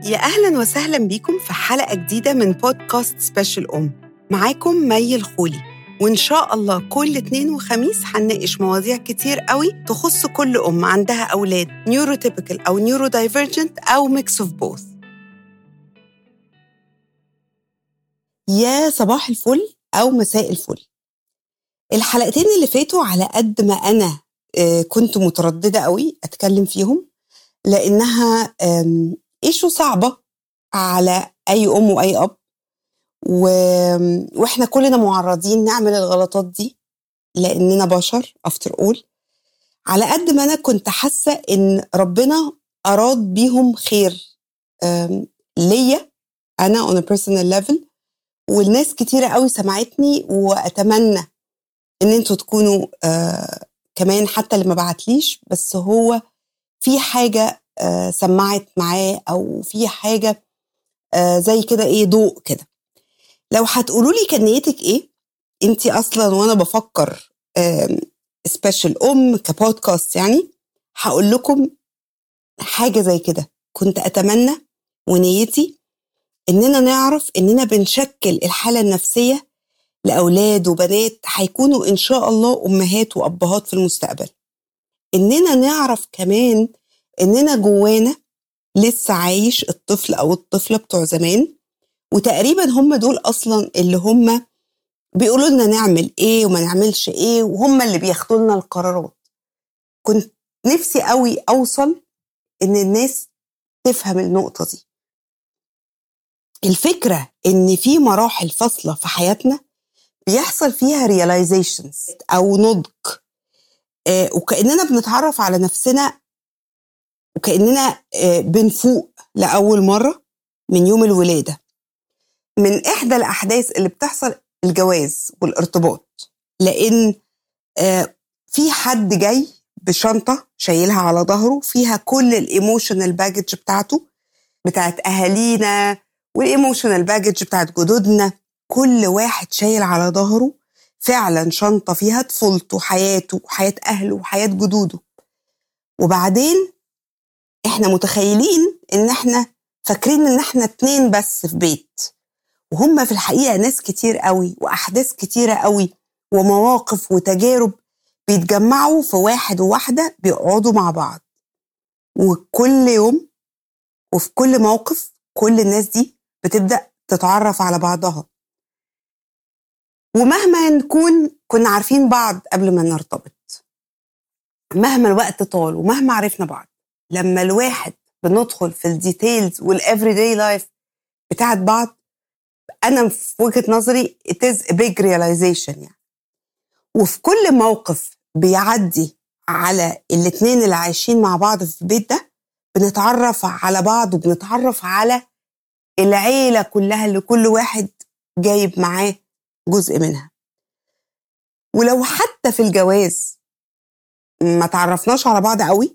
يا أهلا وسهلا بيكم في حلقة جديدة من بودكاست سبيشال أم معاكم مي الخولي وإن شاء الله كل اتنين وخميس هنناقش مواضيع كتير قوي تخص كل أم عندها أولاد نيوروتيبيكال أو نيورو دايفرجنت أو ميكس اوف بوث يا صباح الفل أو مساء الفل الحلقتين اللي فاتوا على قد ما أنا آه، كنت مترددة قوي أتكلم فيهم لأنها ايشو صعبه على اي ام واي اب و... واحنا كلنا معرضين نعمل الغلطات دي لاننا بشر افتر اول على قد ما انا كنت حاسه ان ربنا اراد بيهم خير ليا انا on a personal level والناس كتيره قوي سمعتني واتمنى ان انتوا تكونوا آه كمان حتى اللي ما بعتليش بس هو في حاجه آه، سمعت معاه او في حاجه آه، زي كده ايه ضوء كده لو هتقولوا لي كان نيتك ايه انت اصلا وانا بفكر سبيشال ام كبودكاست يعني هقول لكم حاجه زي كده كنت اتمنى ونيتي اننا نعرف اننا بنشكل الحاله النفسيه لاولاد وبنات هيكونوا ان شاء الله امهات وابهات في المستقبل اننا نعرف كمان اننا جوانا لسه عايش الطفل او الطفله بتوع زمان وتقريبا هم دول اصلا اللي هم بيقولوا لنا نعمل ايه وما نعملش ايه وهم اللي بياخدوا لنا القرارات كنت نفسي قوي اوصل ان الناس تفهم النقطه دي الفكره ان في مراحل فاصله في حياتنا بيحصل فيها ريلايزيشنز او نضج آه وكاننا بنتعرف على نفسنا وكأننا آه، بنفوق لأول مرة من يوم الولادة من إحدى الأحداث اللي بتحصل الجواز والارتباط لأن آه، في حد جاي بشنطة شايلها على ظهره فيها كل الإيموشنال باجج بتاعته بتاعت أهالينا والإيموشنال باجج بتاعت جدودنا كل واحد شايل على ظهره فعلا شنطة فيها طفولته وحياته وحياة أهله وحياة جدوده وبعدين احنا متخيلين ان احنا فاكرين ان احنا اتنين بس في بيت وهم في الحقيقه ناس كتير قوي واحداث كتيره قوي ومواقف وتجارب بيتجمعوا في واحد وواحده بيقعدوا مع بعض وكل يوم وفي كل موقف كل الناس دي بتبدا تتعرف على بعضها ومهما نكون كنا عارفين بعض قبل ما نرتبط مهما الوقت طال ومهما عرفنا بعض لما الواحد بندخل في الديتيلز والافري داي لايف بتاعت بعض انا في وجهه نظري it is a big realization يعني وفي كل موقف بيعدي على الاثنين اللي عايشين مع بعض في البيت ده بنتعرف على بعض وبنتعرف على العيله كلها اللي كل واحد جايب معاه جزء منها ولو حتى في الجواز ما تعرفناش على بعض قوي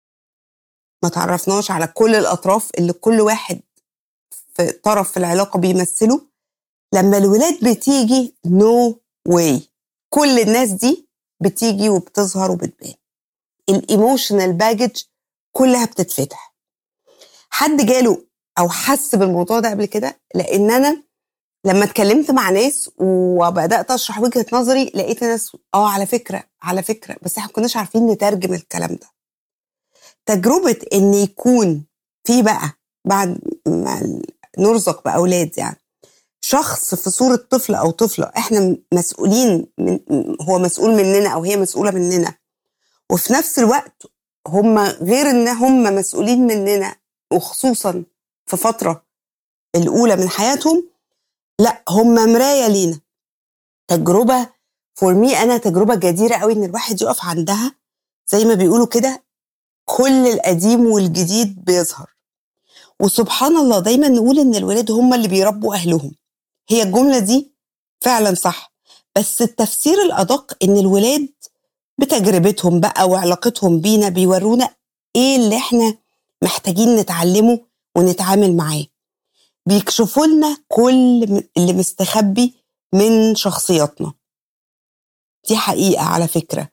ما تعرفناش على كل الأطراف اللي كل واحد في طرف في العلاقة بيمثله لما الولاد بتيجي نو no واي كل الناس دي بتيجي وبتظهر وبتبان الايموشنال باجج كلها بتتفتح حد جاله او حس بالموضوع ده قبل كده لان انا لما اتكلمت مع ناس وبدات اشرح وجهه نظري لقيت ناس اه على فكره على فكره بس احنا ما كناش عارفين نترجم الكلام ده تجربه ان يكون في بقى بعد ما نرزق باولاد يعني شخص في صوره طفل او طفله احنا مسؤولين من هو مسؤول مننا او هي مسؤوله مننا وفي نفس الوقت هم غير ان هم مسؤولين مننا وخصوصا في فتره الاولى من حياتهم لا هم مرايه لينا تجربه فور مي انا تجربه جديره قوي ان الواحد يقف عندها زي ما بيقولوا كده كل القديم والجديد بيظهر وسبحان الله دايما نقول ان الولاد هم اللي بيربوا اهلهم هي الجمله دي فعلا صح بس التفسير الادق ان الولاد بتجربتهم بقى وعلاقتهم بينا بيورونا ايه اللي احنا محتاجين نتعلمه ونتعامل معاه بيكشفوا لنا كل اللي مستخبي من شخصياتنا دي حقيقه على فكره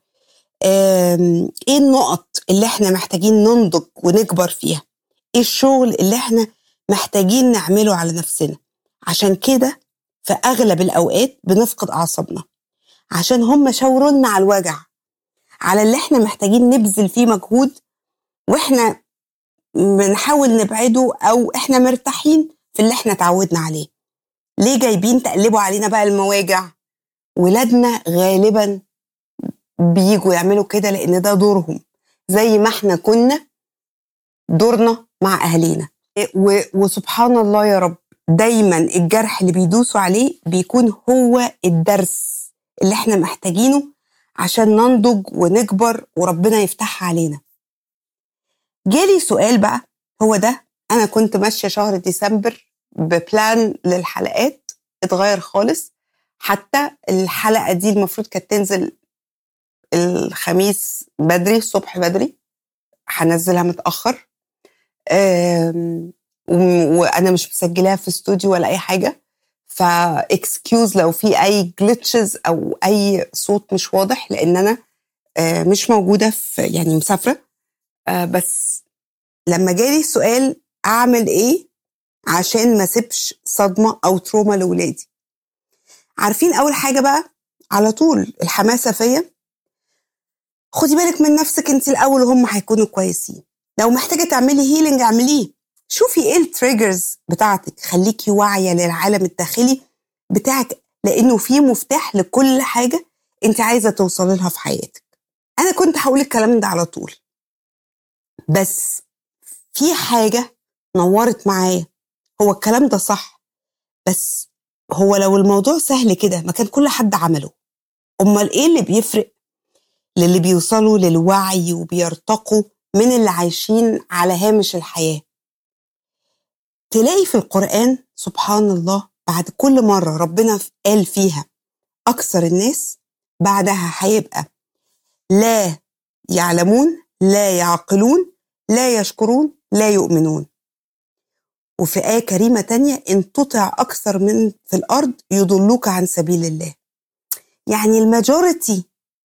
ايه النقط اللي احنا محتاجين ننضج ونكبر فيها ايه الشغل اللي احنا محتاجين نعمله على نفسنا عشان كده في أغلب الأوقات بنفقد أعصابنا عشان هم شاوروا لنا على الوجع على اللي احنا محتاجين نبذل فيه مجهود واحنا بنحاول نبعده او احنا مرتاحين في اللي احنا اتعودنا عليه ليه جايبين تقلبوا علينا بقى المواجع ولادنا غالبا بيجوا يعملوا كده لان ده دورهم زي ما احنا كنا دورنا مع اهالينا و- وسبحان الله يا رب دايما الجرح اللي بيدوسوا عليه بيكون هو الدرس اللي احنا محتاجينه عشان ننضج ونكبر وربنا يفتحها علينا جالي سؤال بقى هو ده انا كنت ماشيه شهر ديسمبر ببلان للحلقات اتغير خالص حتى الحلقه دي المفروض كانت تنزل الخميس بدري الصبح بدري هنزلها متاخر أم، و- وانا مش مسجلاها في استوديو ولا اي حاجه فاكسكيوز لو في اي جلitches او اي صوت مش واضح لان انا آه، مش موجوده في يعني مسافره آه، بس لما جالي السؤال اعمل ايه عشان ما اسيبش صدمه او تروما لاولادي عارفين اول حاجه بقى على طول الحماسه فيا خدي بالك من نفسك انت الاول وهم هيكونوا كويسين لو محتاجه تعملي هيلينج اعمليه شوفي ايه التريجرز بتاعتك خليكي واعيه للعالم الداخلي بتاعك لانه في مفتاح لكل حاجه انت عايزه توصلي لها في حياتك انا كنت هقول الكلام ده على طول بس في حاجه نورت معايا هو الكلام ده صح بس هو لو الموضوع سهل كده ما كان كل حد عمله امال ايه اللي بيفرق للي بيوصلوا للوعي وبيرتقوا من اللي عايشين على هامش الحياه تلاقي في القرآن سبحان الله بعد كل مرة ربنا قال فيها أكثر الناس بعدها هيبقى لا يعلمون لا يعقلون لا يشكرون لا يؤمنون وفي آية كريمة تانية إن تطع أكثر من في الأرض يضلوك عن سبيل الله يعني الماجوريتي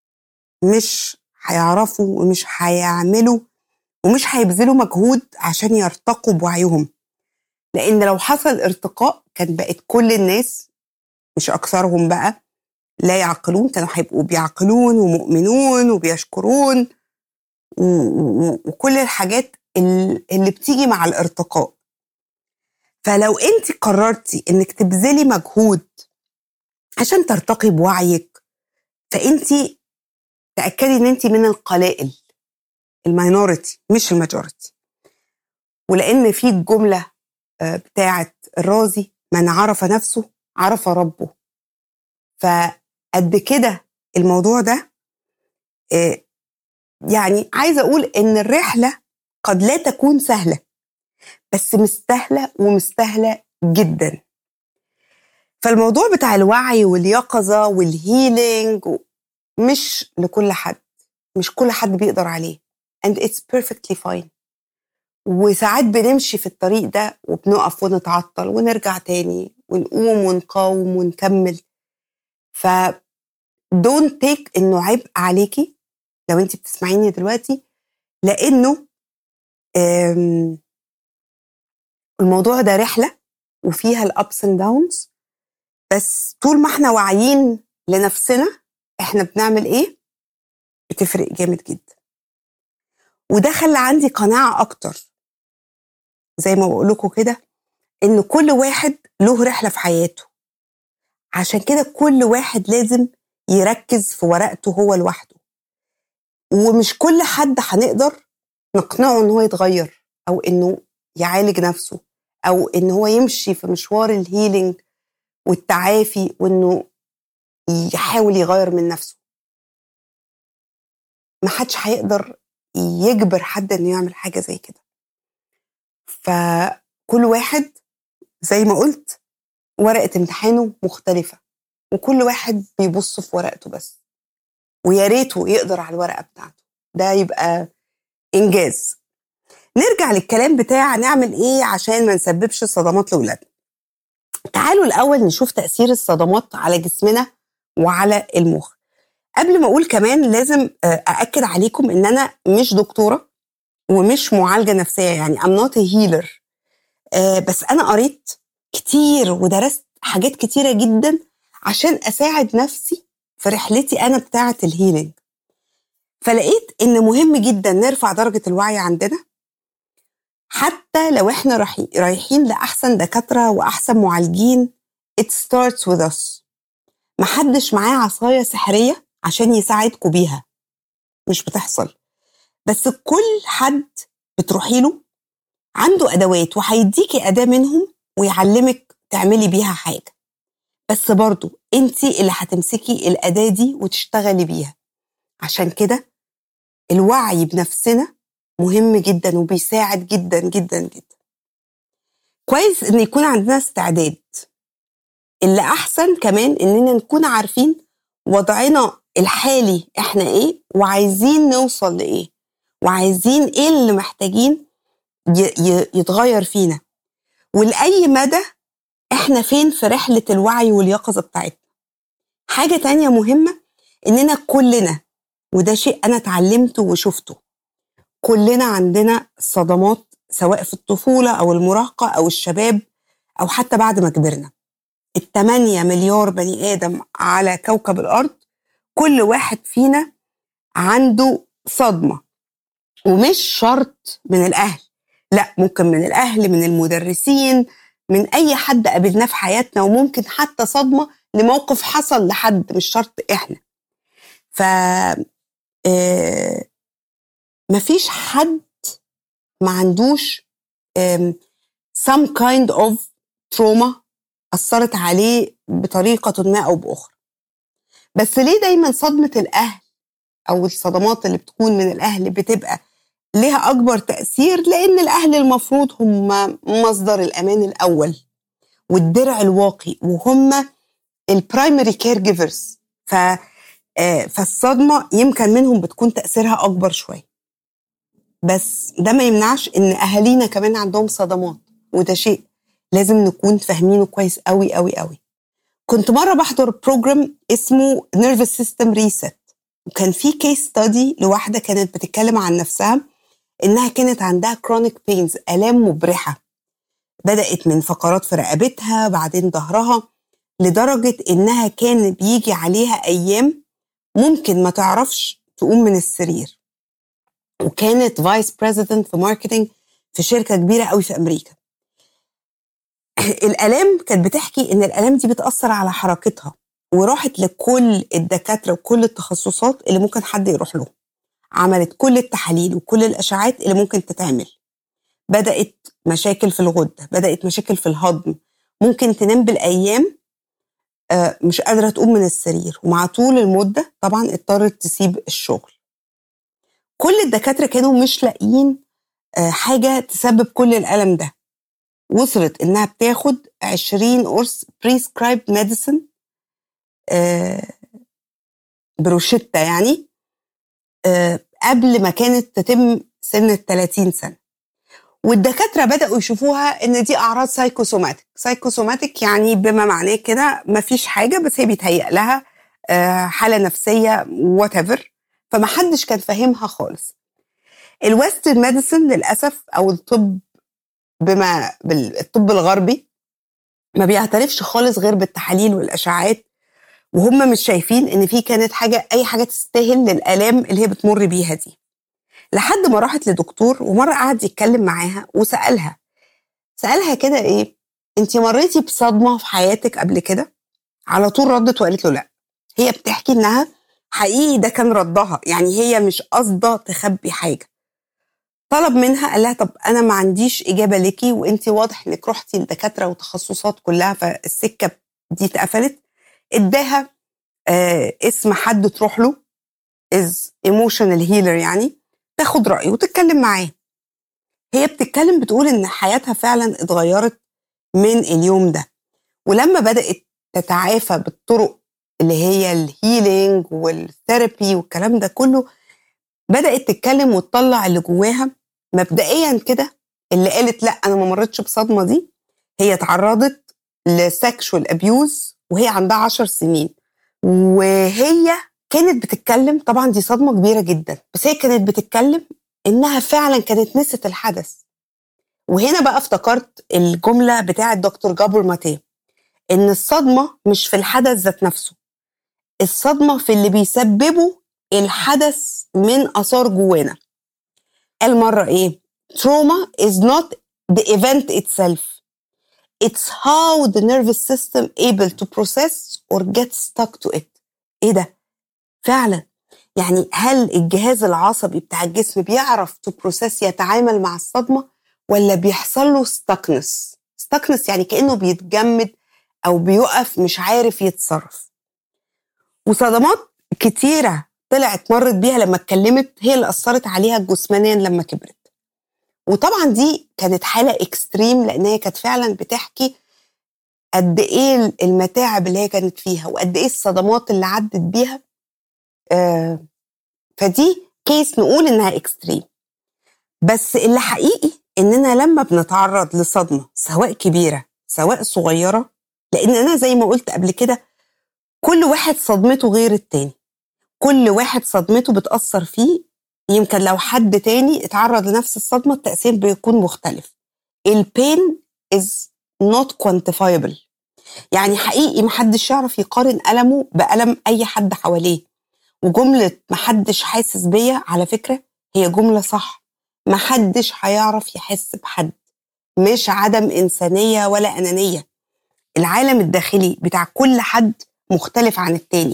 مش هيعرفوا ومش هيعملوا ومش هيبذلوا مجهود عشان يرتقوا بوعيهم لان لو حصل ارتقاء كان بقت كل الناس مش اكثرهم بقى لا يعقلون كانوا هيبقوا بيعقلون ومؤمنون وبيشكرون و- و- وكل الحاجات ال- اللي بتيجي مع الارتقاء فلو انت قررتي انك تبذلي مجهود عشان ترتقي بوعيك فانت تاكدي ان انت من القلائل الماينورتي مش الماجورتي ولان في الجمله آه، بتاعه الرازي من عرف نفسه عرف ربه فقد كده الموضوع ده آه، يعني عايزه اقول ان الرحله قد لا تكون سهله بس مستاهله ومستاهله جدا فالموضوع بتاع الوعي واليقظه والهيلينج مش لكل حد مش كل حد بيقدر عليه and it's perfectly fine وساعات بنمشي في الطريق ده وبنقف ونتعطل ونرجع تاني ونقوم ونقاوم ونكمل ف don't take انه عبء عليكي لو انت بتسمعيني دلوقتي لانه آم، الموضوع ده رحله وفيها الابس اند داونز بس طول ما احنا واعيين لنفسنا احنا بنعمل ايه بتفرق جامد جدا وده خلى عندي قناعه اكتر زي ما بقول لكم كده ان كل واحد له رحله في حياته عشان كده كل واحد لازم يركز في ورقته هو لوحده ومش كل حد هنقدر نقنعه ان هو يتغير او انه يعالج نفسه او ان هو يمشي في مشوار الهيلينج والتعافي وانه يحاول يغير من نفسه محدش هيقدر يجبر حد انه يعمل حاجه زي كده فكل واحد زي ما قلت ورقه امتحانه مختلفه وكل واحد بيبص في ورقته بس ويا ريته يقدر على الورقه بتاعته ده يبقى انجاز نرجع للكلام بتاع نعمل ايه عشان ما نسببش صدمات لاولادنا تعالوا الاول نشوف تاثير الصدمات على جسمنا وعلى المخ قبل ما اقول كمان لازم آه، ااكد عليكم ان انا مش دكتوره ومش معالجه نفسيه يعني I'm not a healer آه بس انا قريت كتير ودرست حاجات كتيره جدا عشان اساعد نفسي في رحلتي انا بتاعه الهيلينج فلقيت ان مهم جدا نرفع درجه الوعي عندنا حتى لو احنا رايحين لاحسن دكاتره واحسن معالجين it starts with us محدش معاه عصايه سحريه عشان يساعدكوا بيها مش بتحصل بس كل حد بتروحي له عنده ادوات وهيديكي اداه منهم ويعلمك تعملي بيها حاجه بس برضو انت اللي هتمسكي الاداه دي وتشتغلي بيها عشان كده الوعي بنفسنا مهم جدا وبيساعد جدا جدا جدا كويس ان يكون عندنا استعداد اللي احسن كمان اننا نكون عارفين وضعنا الحالي احنا ايه وعايزين نوصل لايه وعايزين ايه اللي محتاجين يتغير فينا ولأي مدى احنا فين في رحلة الوعي واليقظة بتاعتنا حاجة تانية مهمة اننا كلنا وده شيء انا اتعلمته وشفته كلنا عندنا صدمات سواء في الطفولة او المراهقة او الشباب او حتى بعد ما كبرنا التمانية مليار بني آدم على كوكب الأرض كل واحد فينا عنده صدمة ومش شرط من الأهل لا ممكن من الأهل من المدرسين من أي حد قابلناه في حياتنا وممكن حتى صدمة لموقف حصل لحد مش شرط إحنا ف آه مفيش حد ما عندوش some kind of trauma أثرت عليه بطريقة ما أو بأخرى بس ليه دايما صدمة الأهل أو الصدمات اللي بتكون من الأهل بتبقى لها أكبر تأثير لأن الأهل المفروض هم مصدر الأمان الأول والدرع الواقي وهم البرايمري كير جيفرز ف فالصدمة يمكن منهم بتكون تأثيرها أكبر شوية بس ده ما يمنعش إن أهالينا كمان عندهم صدمات وده شيء لازم نكون فاهمينه كويس قوي قوي قوي كنت مرة بحضر بروجرام اسمه نيرفس سيستم ريست وكان في كيس ستادي لواحدة كانت بتتكلم عن نفسها إنها كانت عندها كرونيك بينز آلام مبرحة بدأت من فقرات في رقبتها بعدين ظهرها لدرجة إنها كان بيجي عليها أيام ممكن ما تعرفش تقوم من السرير وكانت فايس بريزيدنت في ماركتنج في شركة كبيرة قوي في أمريكا الالام كانت بتحكي ان الالام دي بتاثر على حركتها وراحت لكل الدكاتره وكل التخصصات اللي ممكن حد يروح له عملت كل التحاليل وكل الاشعاعات اللي ممكن تتعمل بدات مشاكل في الغده بدات مشاكل في الهضم ممكن تنام بالايام مش قادره تقوم من السرير ومع طول المده طبعا اضطرت تسيب الشغل كل الدكاتره كانوا مش لاقيين حاجه تسبب كل الالم ده وصلت انها بتاخد 20 قرص بريسكرايب ميديسن بروشتة يعني آه قبل ما كانت تتم سن ال 30 سنه والدكاتره بداوا يشوفوها ان دي اعراض سايكوسوماتيك سايكوسوماتيك يعني بما معناه كده ما فيش حاجه بس هي بيتهيأ لها آه حاله نفسيه وات ايفر فما حدش كان فاهمها خالص الويسترن ميديسن للاسف او الطب بما بالطب الغربي ما بيعترفش خالص غير بالتحاليل والاشعاعات وهم مش شايفين ان في كانت حاجه اي حاجه تستاهل للالام اللي هي بتمر بيها دي لحد ما راحت لدكتور ومره قعد يتكلم معاها وسالها سالها كده ايه انت مريتي بصدمه في حياتك قبل كده على طول ردت وقالت له لا هي بتحكي انها حقيقي ده كان ردها يعني هي مش قاصده تخبي حاجه طلب منها قال لها طب انا ما عنديش اجابه ليكي وانت واضح انك رحتي لدكاتره وتخصصات كلها فالسكه دي اتقفلت اداها آه اسم حد تروح له از ايموشنال هيلر يعني تاخد رايه وتتكلم معاه هي بتتكلم بتقول ان حياتها فعلا اتغيرت من اليوم ده ولما بدات تتعافى بالطرق اللي هي الهيلينج والثيرابي والكلام ده كله بدات تتكلم وتطلع اللي جواها مبدئيا كده اللي قالت لا انا ما مرتش بصدمه دي هي اتعرضت لسكشوال ابيوز وهي عندها عشر سنين وهي كانت بتتكلم طبعا دي صدمه كبيره جدا بس هي كانت بتتكلم انها فعلا كانت نسيت الحدث وهنا بقى افتكرت الجملة بتاعة دكتور جابر ماتيه إن الصدمة مش في الحدث ذات نفسه الصدمة في اللي بيسببه الحدث من آثار جوانا قال مرة إيه trauma is not the event itself it's how the nervous system able to process or get stuck to it ايه ده فعلا يعني هل الجهاز العصبي بتاع الجسم بيعرف تو بروسيس يتعامل مع الصدمه ولا بيحصل له ستكنس ستكنس يعني كانه بيتجمد او بيقف مش عارف يتصرف وصدمات كتيره طلعت مرت بيها لما اتكلمت هي اللي اثرت عليها جسمانيا لما كبرت وطبعا دي كانت حاله اكستريم لان هي كانت فعلا بتحكي قد ايه المتاعب اللي هي كانت فيها وقد ايه الصدمات اللي عدت بيها آه فدي كيس نقول انها اكستريم بس اللي حقيقي اننا لما بنتعرض لصدمه سواء كبيره سواء صغيره لان انا زي ما قلت قبل كده كل واحد صدمته غير التاني كل واحد صدمته بتأثر فيه يمكن لو حد تاني اتعرض لنفس الصدمة التأثير بيكون مختلف البين is not quantifiable يعني حقيقي محدش يعرف يقارن ألمه بألم أي حد حواليه وجملة محدش حاسس بيا على فكرة هي جملة صح محدش هيعرف يحس بحد مش عدم إنسانية ولا أنانية العالم الداخلي بتاع كل حد مختلف عن التاني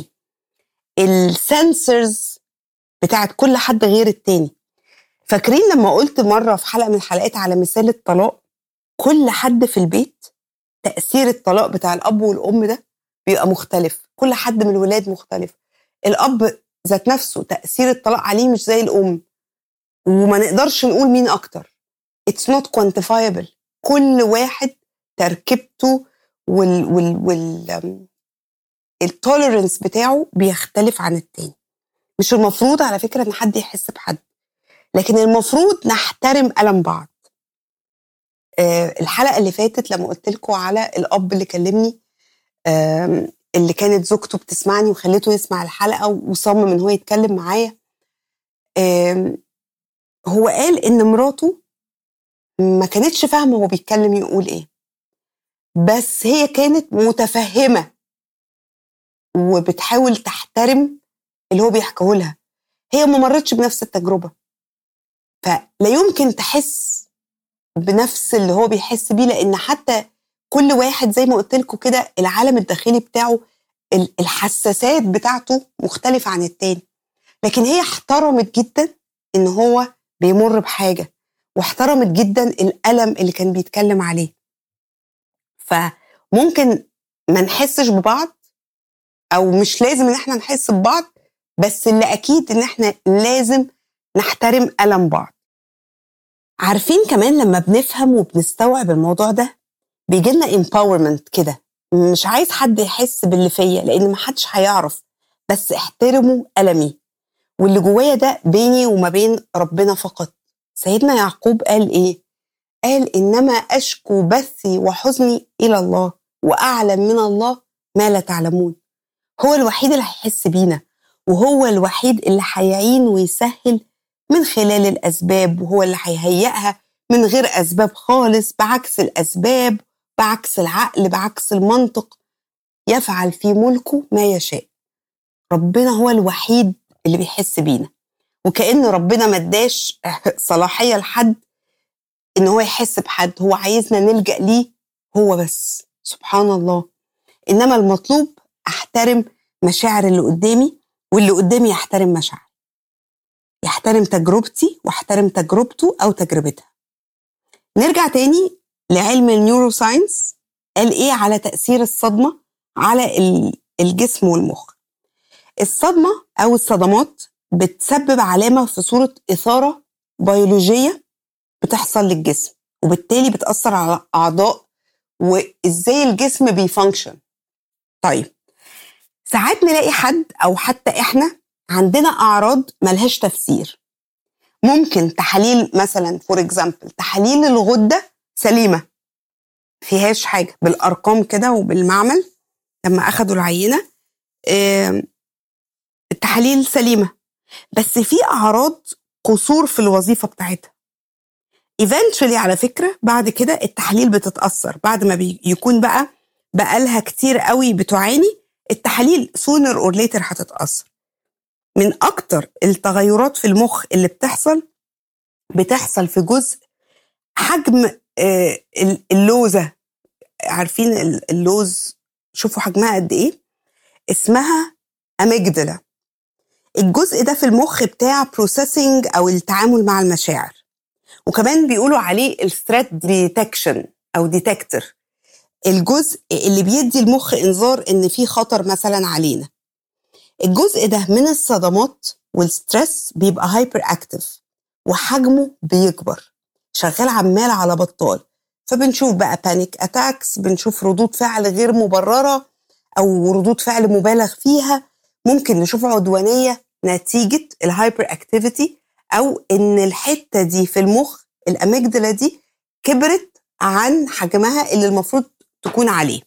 السنسرز بتاعت كل حد غير التاني فاكرين لما قلت مرة في حلقة من الحلقات على مثال الطلاق كل حد في البيت تأثير الطلاق بتاع الأب والأم ده بيبقى مختلف كل حد من الولاد مختلف الأب ذات نفسه تأثير الطلاق عليه مش زي الأم وما نقدرش نقول مين أكتر it's not quantifiable كل واحد تركيبته وال وال وال التوليرنس بتاعه بيختلف عن التاني مش المفروض على فكرة إن حد يحس بحد لكن المفروض نحترم ألم بعض آه الحلقة اللي فاتت لما قلت لكم على الأب اللي كلمني آه اللي كانت زوجته بتسمعني وخليته يسمع الحلقة وصمم إن هو يتكلم معايا آه هو قال إن مراته ما كانتش فاهمة هو بيتكلم يقول إيه بس هي كانت متفهمة وبتحاول تحترم اللي هو بيحكيه لها هي ما مرتش بنفس التجربة فلا يمكن تحس بنفس اللي هو بيحس بيه لأن حتى كل واحد زي ما قلت لكم كده العالم الداخلي بتاعه الحساسات بتاعته مختلفة عن التاني لكن هي احترمت جدا ان هو بيمر بحاجة واحترمت جدا الألم اللي كان بيتكلم عليه فممكن ما نحسش ببعض او مش لازم ان احنا نحس ببعض بس اللي اكيد ان احنا لازم نحترم الم بعض عارفين كمان لما بنفهم وبنستوعب الموضوع ده بيجي لنا empowerment كده مش عايز حد يحس باللي فيا لان محدش هيعرف بس احترموا ألمي واللي جوايا ده بيني وما بين ربنا فقط سيدنا يعقوب قال ايه قال انما اشكو بثي وحزني الى الله واعلم من الله ما لا تعلمون هو الوحيد اللي هيحس بينا وهو الوحيد اللي هيعين ويسهل من خلال الاسباب وهو اللي هيهيئها من غير اسباب خالص بعكس الاسباب بعكس العقل بعكس المنطق يفعل في ملكه ما يشاء ربنا هو الوحيد اللي بيحس بينا وكأن ربنا ما اداش صلاحية لحد ان هو يحس بحد هو عايزنا نلجأ ليه هو بس سبحان الله انما المطلوب احترم مشاعر اللي قدامي واللي قدامي يحترم مشاعري يحترم تجربتي واحترم تجربته او تجربتها نرجع تاني لعلم النيورو ساينس قال ايه على تاثير الصدمه على الجسم والمخ الصدمه او الصدمات بتسبب علامه في صوره اثاره بيولوجيه بتحصل للجسم وبالتالي بتاثر على اعضاء وازاي الجسم بيفانكشن طيب ساعات نلاقي حد او حتى احنا عندنا اعراض ملهاش تفسير ممكن تحاليل مثلا فور اكزامبل تحاليل الغده سليمه فيهاش حاجه بالارقام كده وبالمعمل لما اخدوا العينه التحاليل سليمه بس في اعراض قصور في الوظيفه بتاعتها eventually على فكره بعد كده التحاليل بتتاثر بعد ما بيكون بقى بقالها كتير قوي بتعاني التحاليل sooner or later هتتاثر من اكتر التغيرات في المخ اللي بتحصل بتحصل في جزء حجم آه، اللوزه عارفين اللوز شوفوا حجمها قد ايه اسمها اميجدلا الجزء ده في المخ بتاع بروسيسنج او التعامل مع المشاعر وكمان بيقولوا عليه الثريت ديتكشن او ديتكتور الجزء اللي بيدي المخ انذار ان في خطر مثلا علينا الجزء ده من الصدمات والستريس بيبقى هايبر اكتف وحجمه بيكبر شغال عمال على بطال فبنشوف بقى بانيك اتاكس بنشوف ردود فعل غير مبرره او ردود فعل مبالغ فيها ممكن نشوف عدوانيه نتيجه الهايبر اكتيفيتي او ان الحته دي في المخ الاميجدلا دي كبرت عن حجمها اللي المفروض تكون عليه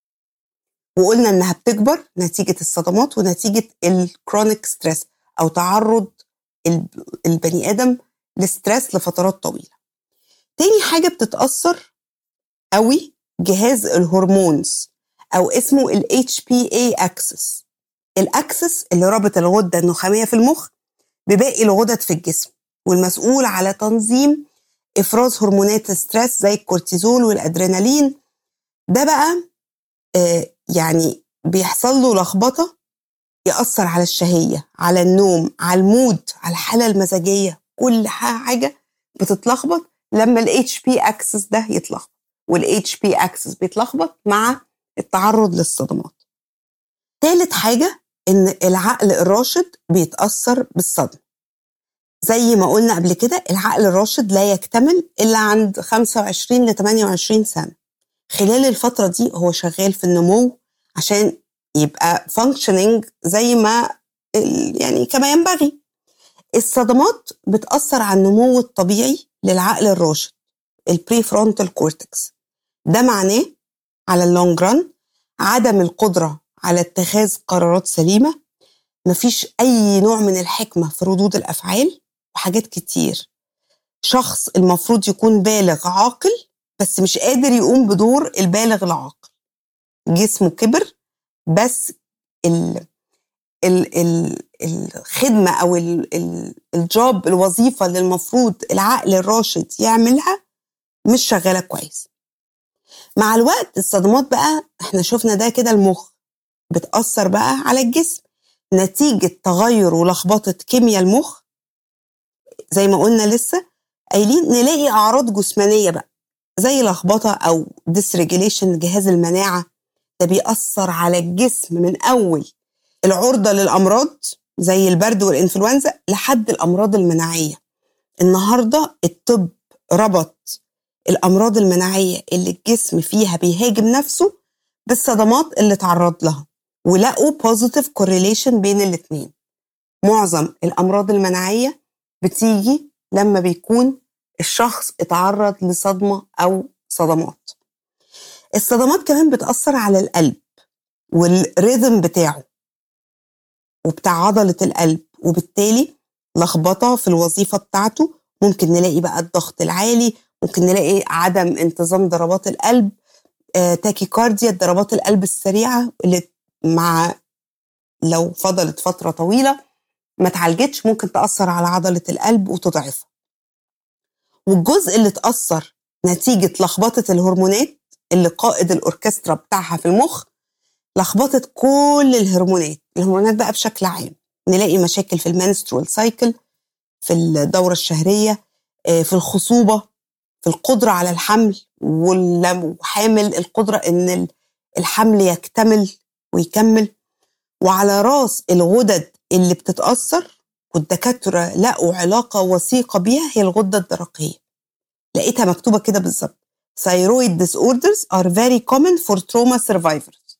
وقلنا انها بتكبر نتيجه الصدمات ونتيجه الكرونيك ستريس او تعرض البني ادم لستريس لفترات طويله تاني حاجه بتتاثر قوي جهاز الهرمونز او اسمه ال HPA axis الاكسس اللي رابط الغده النخاميه في المخ بباقي الغدد في الجسم والمسؤول على تنظيم افراز هرمونات الستريس زي الكورتيزول والادرينالين ده بقى آه يعني بيحصل له لخبطه ياثر على الشهيه على النوم على المود على الحاله المزاجيه كل حاجه بتتلخبط لما الاتش بي اكسس ده يتلخبط والاتش بي اكسس بيتلخبط مع التعرض للصدمات ثالث حاجه ان العقل الراشد بيتاثر بالصدمه زي ما قلنا قبل كده العقل الراشد لا يكتمل الا عند 25 ل 28 سنه خلال الفتره دي هو شغال في النمو عشان يبقى فانكشننج زي ما يعني كما ينبغي الصدمات بتأثر على النمو الطبيعي للعقل الراشد البري فرونتال كورتكس ده معناه على اللونج ران عدم القدرة على اتخاذ قرارات سليمة مفيش أي نوع من الحكمة في ردود الأفعال وحاجات كتير شخص المفروض يكون بالغ عاقل بس مش قادر يقوم بدور البالغ العاقل جسمه كبر بس ال ال ال الخدمة أو ال ال الجوب الوظيفة اللي المفروض العقل الراشد يعملها مش شغالة كويس مع الوقت الصدمات بقى احنا شفنا ده كده المخ بتأثر بقى على الجسم نتيجة تغير ولخبطة كيمياء المخ زي ما قلنا لسه قايلين نلاقي أعراض جسمانية بقى زي لخبطة أو ديسريجيليشن جهاز المناعة ده بيأثر على الجسم من أول العرضة للأمراض زي البرد والإنفلونزا لحد الأمراض المناعية النهاردة الطب ربط الأمراض المناعية اللي الجسم فيها بيهاجم نفسه بالصدمات اللي تعرض لها ولقوا positive correlation بين الاتنين معظم الأمراض المناعية بتيجي لما بيكون الشخص اتعرض لصدمة أو صدمات الصدمات كمان بتأثر على القلب والريذم بتاعه وبتاع عضلة القلب وبالتالي لخبطة في الوظيفة بتاعته ممكن نلاقي بقى الضغط العالي ممكن نلاقي عدم انتظام ضربات القلب آه، تاكيكارديا ضربات القلب السريعة اللي مع لو فضلت فترة طويلة ما تعالجتش ممكن تأثر على عضلة القلب وتضعفها والجزء اللي اتأثر نتيجة لخبطة الهرمونات اللي قائد الأوركسترا بتاعها في المخ لخبطت كل الهرمونات الهرمونات بقى بشكل عام نلاقي مشاكل في المنسترول سايكل في الدورة الشهرية آه، في الخصوبة في القدرة على الحمل وحامل القدرة إن الحمل يكتمل ويكمل وعلى راس الغدد اللي بتتأثر والدكاترة لقوا علاقة وثيقة بيها هي الغدة الدرقية لقيتها مكتوبة كده بالظبط thyroid disorders are very common for trauma survivors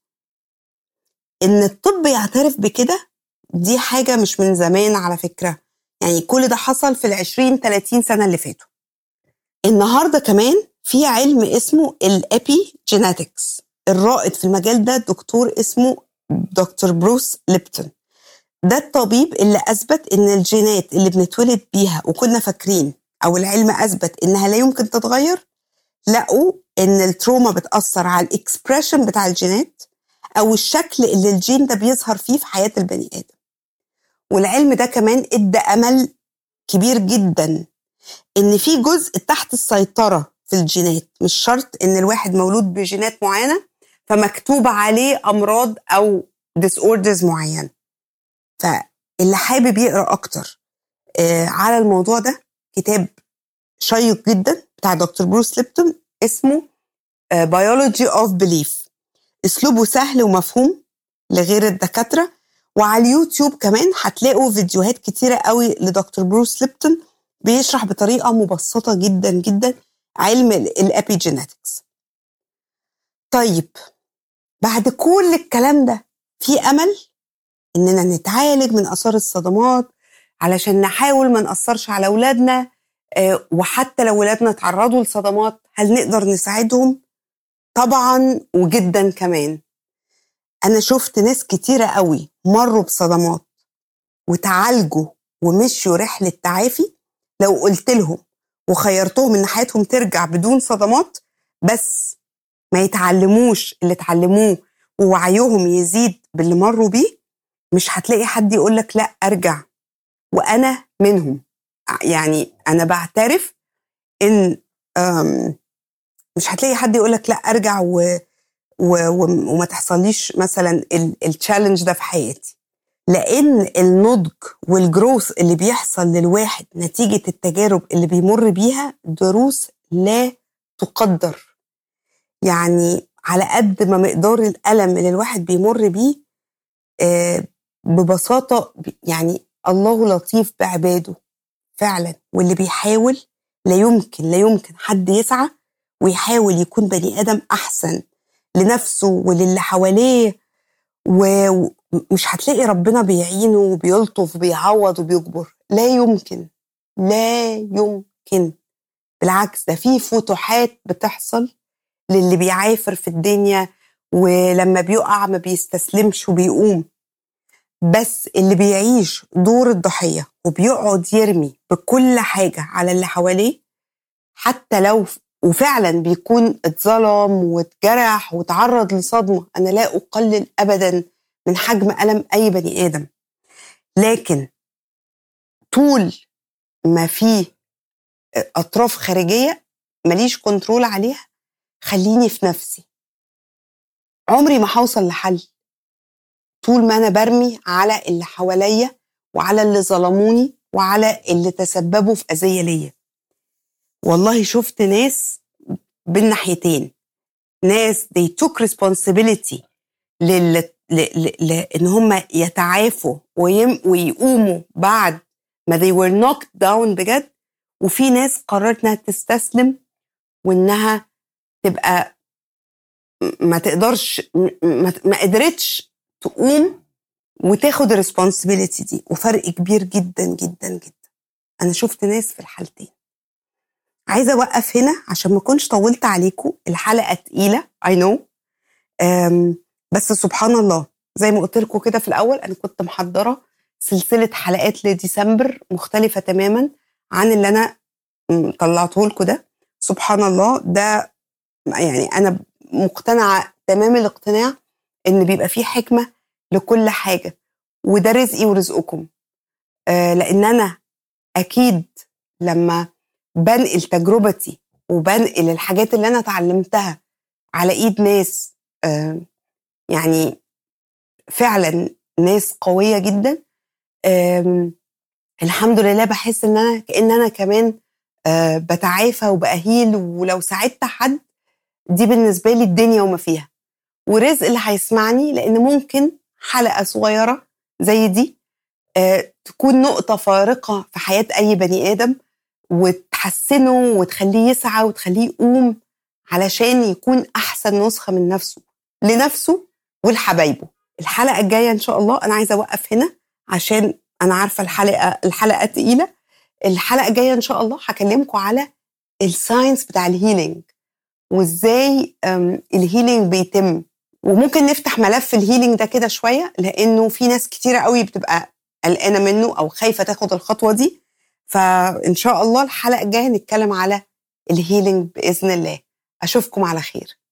ان الطب يعترف بكده دي حاجة مش من زمان على فكرة يعني كل ده حصل في العشرين 30 سنة اللي فاتوا النهاردة كمان في علم اسمه الابي جيناتكس الرائد في المجال ده دكتور اسمه دكتور بروس ليبتون ده الطبيب اللي اثبت ان الجينات اللي بنتولد بيها وكنا فاكرين او العلم اثبت انها لا يمكن تتغير لقوا ان التروما بتاثر على الاكسبريشن بتاع الجينات او الشكل اللي الجين ده بيظهر فيه في حياه البني ادم والعلم ده كمان ادى امل كبير جدا ان في جزء تحت السيطره في الجينات مش شرط ان الواحد مولود بجينات معينه فمكتوب عليه امراض او ديس اوردرز معينه فاللي حابب يقرا اكتر آه على الموضوع ده كتاب شيق جدا بتاع دكتور بروس ليبتون اسمه بيولوجي اوف بليف اسلوبه سهل ومفهوم لغير الدكاتره وعلى اليوتيوب كمان هتلاقوا فيديوهات كتيره قوي لدكتور بروس ليبتون بيشرح بطريقه مبسطه جدا جدا علم الابيجينetics طيب بعد كل الكلام ده في امل اننا نتعالج من اثار الصدمات علشان نحاول ما ناثرش على اولادنا آه، وحتى لو ولادنا تعرضوا لصدمات هل نقدر نساعدهم طبعا وجدا كمان انا شفت ناس كتيره قوي مروا بصدمات وتعالجوا ومشوا رحله تعافي لو قلت لهم وخيرتهم ان حياتهم ترجع بدون صدمات بس ما يتعلموش اللي اتعلموه ووعيهم يزيد باللي مروا بيه مش هتلاقي حد يقول لك لا ارجع وانا منهم يعني انا بعترف ان مش هتلاقي حد يقول لك لا ارجع و و وما تحصليش مثلا التشالنج ده في حياتي لان النضج والجروث اللي بيحصل للواحد نتيجه التجارب اللي بيمر بيها دروس لا تقدر يعني على قد ما مقدار الالم اللي الواحد بيمر بيه آه ببساطه يعني الله لطيف بعباده فعلا واللي بيحاول لا يمكن لا يمكن حد يسعى ويحاول يكون بني ادم احسن لنفسه وللي حواليه ومش هتلاقي ربنا بيعينه وبيلطف وبيعوض وبيجبر لا يمكن لا يمكن بالعكس ده في فتوحات بتحصل للي بيعافر في الدنيا ولما بيقع ما بيستسلمش وبيقوم بس اللي بيعيش دور الضحية وبيقعد يرمي بكل حاجة على اللي حواليه حتى لو وفعلا بيكون اتظلم واتجرح وتعرض لصدمة أنا لا أقلل أبدا من حجم ألم أي بني آدم لكن طول ما في أطراف خارجية ماليش كنترول عليها خليني في نفسي عمري ما هوصل لحل طول ما أنا برمي على اللي حواليا وعلى اللي ظلموني وعلى اللي تسببوا في أذية ليا والله شفت ناس بالناحيتين ناس they took responsibility لل... ل... ل... ل... ان هم يتعافوا ويم... ويقوموا بعد ما they were knocked down بجد وفي ناس قررت انها تستسلم وانها تبقى ما تقدرش ما, ما قدرتش تقوم وتاخد الريسبونسبيلتي دي وفرق كبير جدا جدا جدا انا شفت ناس في الحالتين عايزه اوقف هنا عشان ما اكونش طولت عليكم الحلقه تقيله اي نو بس سبحان الله زي ما قلت لكم كده في الاول انا كنت محضره سلسله حلقات لديسمبر مختلفه تماما عن اللي انا طلعته لكم ده سبحان الله ده يعني انا مقتنعه تمام الاقتناع ان بيبقى فيه حكمه لكل حاجه وده رزقي ورزقكم آه لان انا اكيد لما بنقل تجربتي وبنقل الحاجات اللي انا اتعلمتها على ايد ناس آه يعني فعلا ناس قويه جدا الحمد لله بحس ان انا كان انا كمان آه بتعافى وبأهيل ولو ساعدت حد دي بالنسبه لي الدنيا وما فيها ورزق اللي هيسمعني لان ممكن حلقه صغيره زي دي آه تكون نقطه فارقه في حياه اي بني ادم وتحسنه وتخليه يسعى وتخليه يقوم علشان يكون احسن نسخه من نفسه لنفسه ولحبايبه الحلقه الجايه ان شاء الله انا عايزه اوقف هنا عشان انا عارفه الحلقه الحلقه تقيله الحلقه الجايه ان شاء الله هكلمكم على الساينس بتاع الهيلينج وازاي الهيلينج بيتم وممكن نفتح ملف الهيلينج ده كده شويه لانه في ناس كتيره قوي بتبقى قلقانه منه او خايفه تاخد الخطوه دي فان شاء الله الحلقه الجايه نتكلم على الهيلينج باذن الله اشوفكم على خير